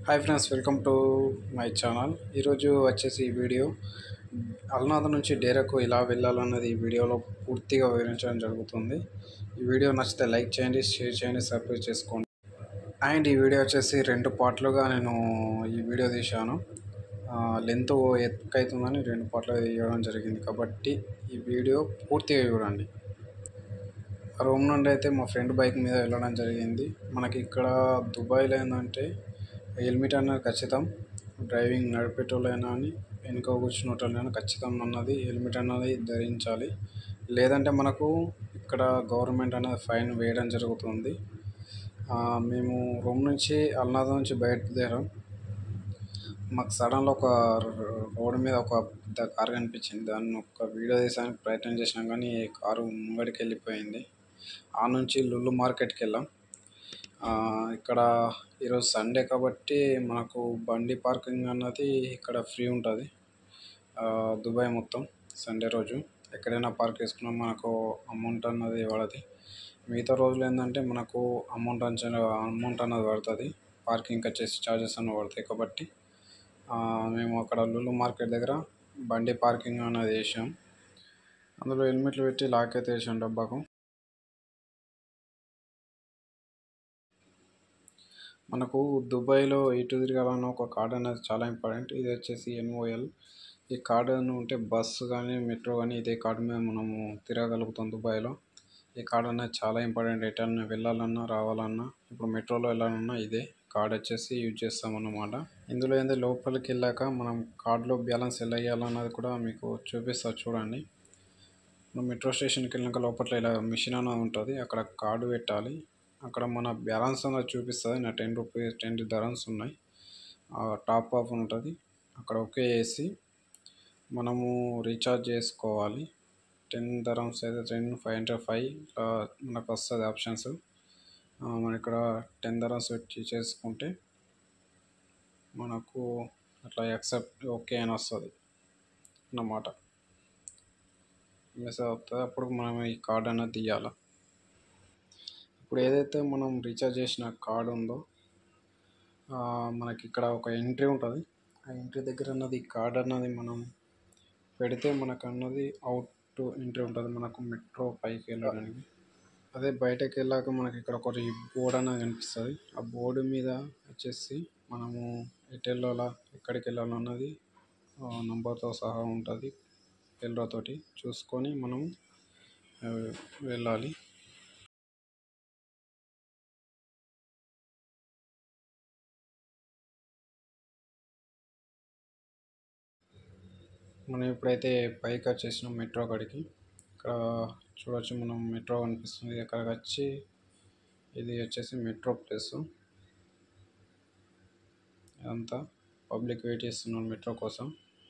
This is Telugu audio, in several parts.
hi friends welcome to my channel ఈరోజు వచ్చేసి ఈ వీడియో అల్నాథ నుంచి డేరాకు ఎలా వెళ్ళాలన్నది ఈ వీడియోలో పూర్తిగా వివరించడం జరుగుతుంది ఈ వీడియో నచ్చితే లైక్ చేయండి షేర్ చేయండి సబ్స్క్రైబ్ చేసుకోండి అండ్ ఈ వీడియో వచ్చేసి రెండు పార్ట్లుగా నేను ఈ వీడియో తీశాను లెంత్ ఎక్కువ అవుతుందని రెండు పార్ట్లుగా తీయడం జరిగింది కాబట్టి ఈ వీడియో పూర్తిగా చూడండి రూమ్ నుండి అయితే మా ఫ్రెండ్ బైక్ మీద వెళ్ళడం జరిగింది మనకి ఇక్కడ దుబాయ్లో ఏంటంటే హెల్మెట్ అన్నది ఖచ్చితం డ్రైవింగ్ నడిపేటోళ్ళైనా అని వెనుక కూర్చున్నటోళ్ళైనా ఖచ్చితం అన్నది హెల్మెట్ అన్నది ధరించాలి లేదంటే మనకు ఇక్కడ గవర్నమెంట్ అనేది ఫైన్ వేయడం జరుగుతుంది ఆ, మేము రూమ్ నుంచి అల్నాథ నుంచి బయటదేరాం మాకు సడన్లో ఒక రోడ్డు మీద ఒక పెద్ద కారు కనిపించింది దాన్ని ఒక వీడియో తీసానికి ప్రయత్నం చేసినాం కానీ ఈ కారు ముంగడికి వెళ్ళిపోయింది ఆ నుంచి లుల్లు మార్కెట్కి వెళ్ళాం ఆ, ఇక్కడ ఈరోజు సండే కాబట్టి మనకు బండి పార్కింగ్ అన్నది ఇక్కడ ఫ్రీ ఉంటుంది దుబాయ్ మొత్తం సండే రోజు ఎక్కడైనా పార్క్ చేసుకున్నా మనకు అమౌంట్ అన్నది పడది మిగతా రోజులు ఏంటంటే మనకు అమౌంట్ అంచనా అమౌంట్ అన్నది పడుతుంది పార్కింగ్ వచ్చేసి ఛార్జెస్ అన్నవి పడతాయి కాబట్టి ఆ, మేము అక్కడ లులు మార్కెట్ దగ్గర బండి పార్కింగ్ అనేది వేసాం అందులో హెల్మెట్లు పెట్టి లాక్ అయితే వేసాం డబ్బాకు మనకు దుబాయ్లో ఎటు తిరగాలన్న ఒక కార్డ్ అనేది చాలా ఇంపార్టెంట్ ఇది వచ్చేసి ఎన్ఓఎల్ ఈ కార్డు ఉంటే బస్సు కానీ మెట్రో కానీ ఇదే కార్డు మీద మనము తిరగలుగుతాం దుబాయ్లో ఈ కార్డు అనేది చాలా ఇంపార్టెంట్ ఎటన్నా వెళ్ళాలన్నా రావాలన్నా ఇప్పుడు మెట్రోలో వెళ్ళాలన్నా ఇదే కార్డ్ వచ్చేసి యూజ్ చేస్తాం అన్నమాట ఇందులో ఏంది లోపలికి వెళ్ళాక మనం కార్డులో బ్యాలెన్స్ ఎలా వేయాలన్నది కూడా మీకు చూపిస్తా చూడండి మనం మెట్రో స్టేషన్కి వెళ్ళినాక లోపల ఇలా మిషన్ అనేది ఉంటుంది అక్కడ కార్డు పెట్టాలి అక్కడ మన బ్యాలెన్స్ అనేది చూపిస్తుంది నా టెన్ రూపీస్ టెన్ ధరన్స్ ఉన్నాయి టాప్ ఆఫ్ ఉంటుంది అక్కడ ఓకే చేసి మనము రీఛార్జ్ చేసుకోవాలి టెన్ ధరమ్స్ అయితే టెన్ ఫైవ్ హండ్రెడ్ ఫైవ్ ఇట్లా మనకు వస్తుంది ఆప్షన్స్ మనం ఇక్కడ టెన్ ధరమ్స్ పెట్టి చేసుకుంటే మనకు అట్లా యాక్సెప్ట్ ఓకే అని వస్తుంది అన్నమాట మెసేజ్ వస్తుంది అప్పుడు మనం ఈ కార్డ్ అనేది తీయాలి ఇప్పుడు ఏదైతే మనం రీఛార్జ్ చేసిన కార్డ్ ఉందో ఆ, మనకి ఇక్కడ ఒక ఎంట్రీ ఉంటుంది ఆ ఎంట్రీ దగ్గర అన్నది కార్డ్ అన్నది మనం పెడితే మనకు అన్నది అవుట్ ఎంట్రీ ఉంటుంది మనకు మెట్రో పైకి వెళ్ళడానికి అదే బయటకు వెళ్ళాక మనకి ఇక్కడ ఒకటి బోర్డు అనేది కనిపిస్తుంది ఆ బోర్డు మీద వచ్చేసి మనము ఎటు వెళ్ళాలా ఎక్కడికి వెళ్ళాలన్నది నంబర్తో సహా ఉంటుంది పిల్లలతోటి చూసుకొని మనం ఆ, వెళ్ళాలి మనం ఇప్పుడైతే పైకి వచ్చేసినాం మెట్రో కాడికి ఇక్కడ చూడొచ్చు మనం మెట్రో కనిపిస్తుంది అక్కడికి వచ్చి ఇది వచ్చేసి మెట్రో ప్లేస్ ఇదంతా పబ్లిక్ వెయిట్ చేస్తున్నారు మెట్రో కోసం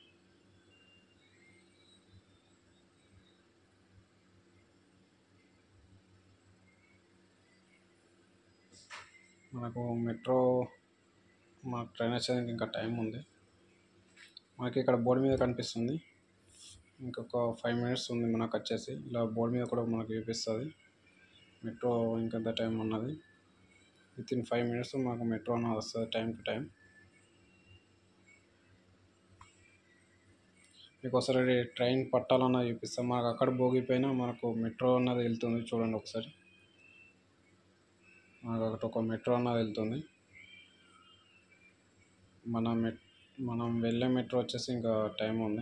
మనకు మెట్రో మనకు ట్రైన్ వచ్చేదానికి ఇంకా టైం ఉంది మనకి ఇక్కడ బోర్డు మీద కనిపిస్తుంది ఇంకొక ఫైవ్ మినిట్స్ ఉంది మనకు వచ్చేసి ఇలా బోర్డు మీద కూడా మనకు చూపిస్తుంది మెట్రో ఇంకెంత టైం ఉన్నది విత్ ఇన్ ఫైవ్ మినిట్స్ మనకు మెట్రో అనేది వస్తుంది టైం టు టైం మీకు ఒకసారి ట్రైన్ పట్టాలన్నా చూపిస్తాం మనకు అక్కడ భోగిపోయినా మనకు మెట్రో అన్నది వెళ్తుంది చూడండి ఒకసారి మనకు అక్కడ ఒక మెట్రో అన్నది వెళ్తుంది మన మెట్ మనం వెళ్ళే మెట్రో వచ్చేసి ఇంకా టైం ఉంది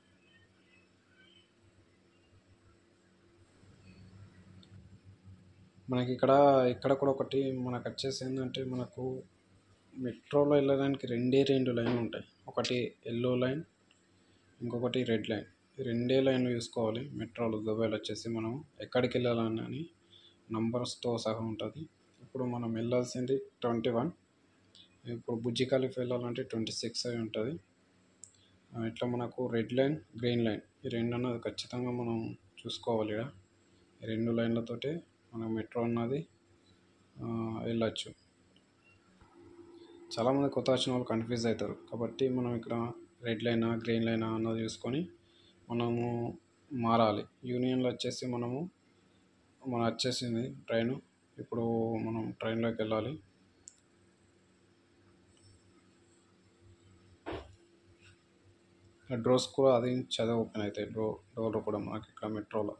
మనకి ఇక్కడ ఇక్కడ కూడా ఒకటి మనకు వచ్చేసి ఏంటంటే మనకు మెట్రోలో వెళ్ళడానికి రెండే రెండు లైన్లు ఉంటాయి ఒకటి ఎల్లో లైన్ ఇంకొకటి రెడ్ లైన్ ఈ రెండే లైన్లు చూసుకోవాలి మెట్రోలో దుబాయ్లో వచ్చేసి మనం ఎక్కడికి వెళ్ళాలని నంబర్స్తో సహా ఉంటుంది ఇప్పుడు మనం వెళ్ళాల్సింది ట్వంటీ వన్ ఇప్పుడు బుజ్జి ఖలీఫ్ వెళ్ళాలంటే ట్వంటీ సిక్స్ అయి ఉంటుంది ఆ, ఇట్లా మనకు రెడ్ లైన్ గ్రీన్ లైన్ ఈ రెండు అన్నది ఖచ్చితంగా మనం చూసుకోవాలి ఇక్కడ ఈ రెండు లైన్లతోటే మనం మెట్రో అన్నది ఆ, వెళ్ళచ్చు చాలామంది కొత్త వచ్చిన వాళ్ళు కన్ఫ్యూజ్ అవుతారు కాబట్టి మనం ఇక్కడ రెడ్ లైనా గ్రీన్ లైనా అన్నది చూసుకొని మనము మారాలి యూనియన్లో వచ్చేసి మనము మన వచ్చేసింది ట్రైన్ ఇప్పుడు మనం ట్రైన్లోకి వెళ్ళాలి డోర్స్ కూడా అది చదివి ఓపెన్ అవుతాయి డో డోర్లు కూడా మనకి ఇక్కడ మెట్రోలో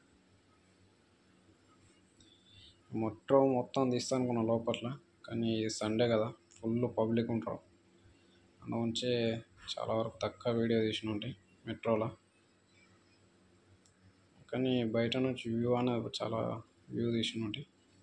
మెట్రో మొత్తం తీస్తాను అనుకున్నా లోపల కానీ సండే కదా ఫుల్ పబ్లిక్ ఉంటారు అందుగురించి చాలా వరకు తక్కువ వీడియో తీసిన ఉంటాయి మెట్రోలో కానీ బయట నుంచి వ్యూ అనేది చాలా వ్యూ తీసిన ఉంటాయి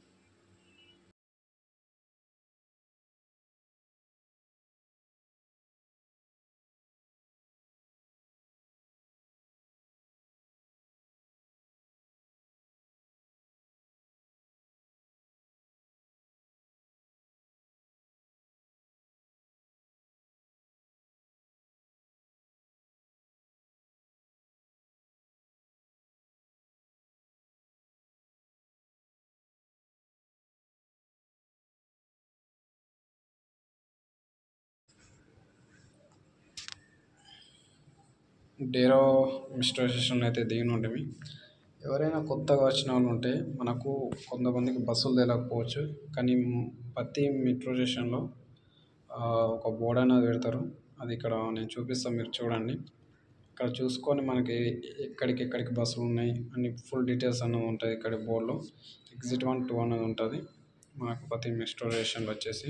డేరో మెట్రో స్టేషన్ అయితే దిగి ఉండేవి ఎవరైనా కొత్తగా వచ్చిన వాళ్ళు ఉంటే మనకు కొంతమందికి బస్సులు తెలియకపోవచ్చు కానీ ప్రతి మెట్రో స్టేషన్లో ఒక బోర్డు అనేది పెడతారు అది ఇక్కడ నేను చూపిస్తాను మీరు చూడండి ఇక్కడ చూసుకొని మనకి ఎక్కడికి ఎక్కడికి బస్సులు ఉన్నాయి అన్ని ఫుల్ డీటెయిల్స్ అన్నీ ఉంటాయి ఇక్కడ బోర్డులో ఎగ్జిట్ వన్ టూ అనేది ఉంటుంది మనకు ప్రతి మెట్రో స్టేషన్లో వచ్చేసి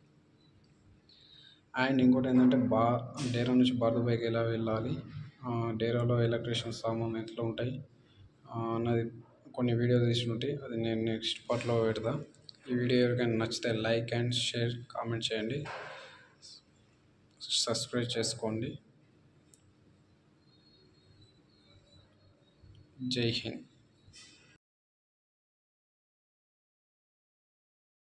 అండ్ ఇంకోటి ఏంటంటే బా డేరా నుంచి బార్దుబాయికి ఎలా వెళ్ళాలి డేరాలో ఎలక్ట్రీషియన్ సామాన్లు ఎట్లా ఉంటాయి అన్నది కొన్ని వీడియో తీసి ఉంటాయి అది నేను నెక్స్ట్ పార్ట్లో పెడతా ఈ వీడియో ఎవరికైనా నచ్చితే లైక్ అండ్ షేర్ కామెంట్ చేయండి సబ్స్క్రైబ్ చేసుకోండి జై హింద్